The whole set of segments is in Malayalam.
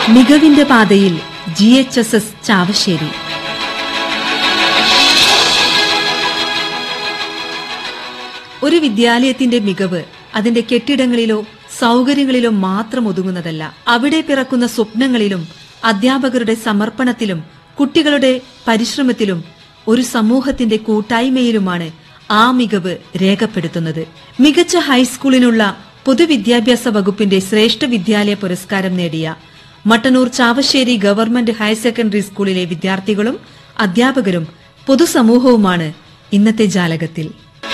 മികവിന്റെ പാതയിൽ G H S S Chavassery ഒരു വിദ്യാലയത്തിന്റെ മികവ് അതിന്റെ കെട്ടിടങ്ങളിലോ സൗകര്യങ്ങളിലോ മാത്രം ഒതുങ്ങുന്നതല്ല അവിടെ പിറക്കുന്ന സ്വപ്നങ്ങളിലും അധ്യാപകരുടെ സമർപ്പണത്തിലും കുട്ടികളുടെ പരിശ്രമത്തിലും ഒരു സമൂഹത്തിന്റെ കൂട്ടായ്മയിലുമാണ് ആ മികവ് രേഖപ്പെടുത്തുന്നത് മികച്ച ഹൈസ്കൂളിനുള്ള പൊതുവിദ്യാഭ്യാസ വകുപ്പിന്റെ ശ്രേഷ്ഠ വിദ്യാലയ പുരസ്കാരം നേടിയ Mattannur Chavassery government higher secondary സ്കൂളിലെ വിദ്യാർത്ഥികളും അധ്യാപകരും പൊതുസമൂഹവുമാണ് ഇന്നത്തെ ജാലകത്തിൽ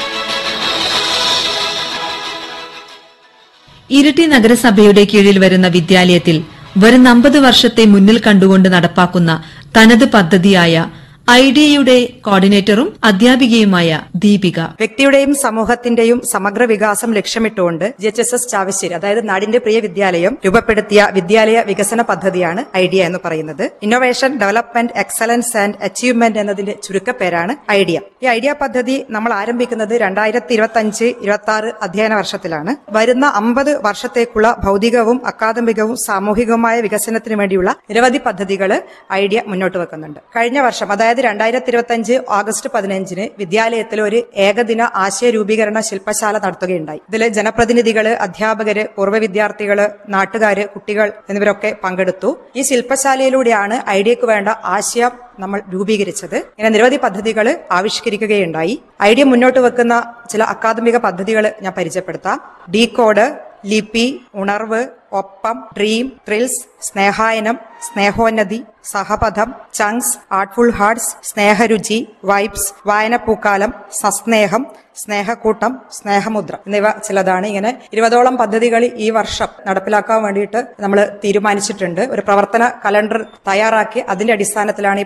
ഇരിട്ടി നഗരസഭയുടെ കീഴിൽ വരുന്ന വിദ്യാലയത്തിൽ വരുന്ന അമ്പത് വർഷത്തെ മുന്നിൽ കണ്ടുകൊണ്ട് നടപ്പാക്കുന്ന തനത് പദ്ധതിയായ ഐഡിയയുടെ കോർഡിനേറ്ററും അധ്യാപികയുമായ ദീപിക വ്യക്തിയുടെയും സമൂഹത്തിന്റെയും സമഗ്ര വികാസം ലക്ഷ്യമിട്ടുകൊണ്ട് G H S S Chavassery അതായത് നാടിന്റെ പ്രിയ വിദ്യാലയം രൂപപ്പെടുത്തിയ വിദ്യാലയ വികസന പദ്ധതിയാണ് ഐഡിയ എന്ന് പറയുന്നത് innovation development excellence and achievement എന്നതിന്റെ ചുരുക്കപ്പേരാണ് ഐഡിയ ഈ ഐഡിയ പദ്ധതി നമ്മൾ ആരംഭിക്കുന്നത് രണ്ടായിരത്തി ഇരുപത്തി അഞ്ച് ഇരുപത്തി ആറ് അധ്യയന വർഷത്തിലാണ് വരുന്ന അമ്പത് വർഷത്തേക്കുള്ള ഭൗതികവും അക്കാദമികവും സാമൂഹികവുമായ വികസനത്തിന് വേണ്ടിയുള്ള നിരവധി പദ്ധതികൾ ഐഡിയ മുന്നോട്ട് വെക്കുന്നുണ്ട് കഴിഞ്ഞ വർഷം അതായത് രണ്ടായിരത്തി ഇരുപത്തി അഞ്ച് ഓഗസ്റ്റ് പതിനഞ്ചിന് വിദ്യാലയത്തിൽ ഒരു ഏകദിന ആശയ രൂപീകരണ ശില്പശാല നടത്തുകയുണ്ടായി ഇതിൽ ജനപ്രതിനിധികള് അധ്യാപകര് പൂർവ്വ വിദ്യാർത്ഥികള് നാട്ടുകാര് കുട്ടികൾ എന്നിവരൊക്കെ പങ്കെടുത്തു ഈ ശില്പശാലയിലൂടെയാണ് ഐഡിയക്ക് വേണ്ട ആശയം നമ്മൾ രൂപീകരിച്ചത് ഇങ്ങനെ നിരവധി പദ്ധതികൾ ആവിഷ്കരിക്കുകയുണ്ടായി ഐഡിയ മുന്നോട്ട് വെക്കുന്ന ചില അക്കാദമിക പദ്ധതികൾ ഞാൻ പരിചയപ്പെടുത്താം ഡി കോഡ് ലിപി ഉണർവ് ഒപ്പം ഡ്രീം ത്രിൽസ് സ്നേഹായനം സ്നേഹോന്നതി സഹപഥം ചങ്സ് ആർട്ട്ഫുൾ ഹാർട്സ് സ്നേഹരുചി വൈബ്സ് വായനപ്പൂക്കാലം സസ്നേഹം സ്നേഹക്കൂട്ടം സ്നേഹമുദ്ര എന്നിവ ചിലതാണ് ഇങ്ങനെ ഇരുപതോളം പദ്ധതികൾ ഈ വർഷം നടപ്പിലാക്കാൻ വേണ്ടിയിട്ട് നമ്മൾ തീരുമാനിച്ചിട്ടുണ്ട് ഒരു പ്രവർത്തന കലണ്ടർ തയ്യാറാക്കി അതിന്റെ അടിസ്ഥാനത്തിലാണ് ഈ